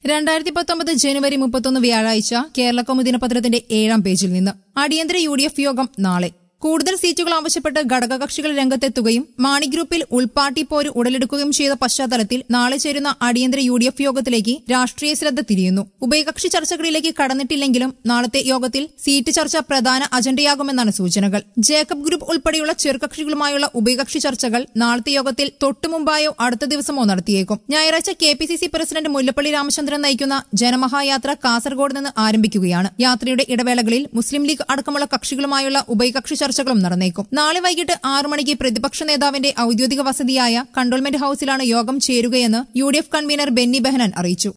രണ്ടായിരത്തി പത്തൊമ്പത് ജനുവരി മുപ്പത്തൊന്ന് വ്യാഴാഴ്ച കേരള കൗമുദി ദിനപത്രത്തിന്റെ ഏഴാം പേജിൽ നിന്ന് അടിയന്തര യു ഡി എഫ് യോഗം നാളെ കൂടുതൽ സീറ്റുകൾ ആവശ്യപ്പെട്ട് ഘടകകക്ഷികൾ രംഗത്തെത്തുകയും മാണി ഗ്രൂപ്പിൽ ഉൾപാർട്ടി പോര് ഉടലെടുക്കുകയും ചെയ്ത പശ്ചാത്തലത്തിൽ നാളെ ചേരുന്ന അടിയന്തര യു ഡി എഫ് യോഗത്തിലേക്ക് രാഷ്ട്രീയ ശ്രദ്ധ തിരിയുന്നു ഉഭയകക്ഷി ചർച്ചകളിലേക്ക് കടന്നിട്ടില്ലെങ്കിലും നാളത്തെ യോഗത്തിൽ സീറ്റ് ചർച്ച പ്രധാന അജണ്ടയാകുമെന്നാണ് സൂചനകൾ ജേക്കബ് ഗ്രൂപ്പ് ഉൾപ്പെടെയുള്ള ചെറുകക്ഷികളുമായുള്ള ഉഭയകക്ഷി ചർച്ചകൾ നാളത്തെ യോഗത്തിൽ തൊട്ടുമുമ്പായോ അടുത്ത ദിവസമോ നടത്തിയേക്കും ഞായറാഴ്ച K P C C president Mullappally Ramachandran നയിക്കുന്ന ജനമഹായാത്ര കാസർഗോഡ് നിന്ന് ആരംഭിക്കുകയാണ് യാത്രയുടെ ഇടവേളകളിൽ മുസ്ലിം ലീഗ് അടക്കമുള്ള കക്ഷികളുമായുള്ള ഉഭയകക്ഷി ചർച്ചകളും നടന്നേക്കും നാളെ വൈകിട്ട് ആറു മണിക്ക് പ്രതിപക്ഷ നേതാവിന്റെ ഔദ്യോഗിക വസതിയായ കണ്ടോൺമെന്റ് ഹൌസിലാണ് യോഗം ചേരുകയെന്ന് U D F convener Benny Behanan അറിയിച്ചു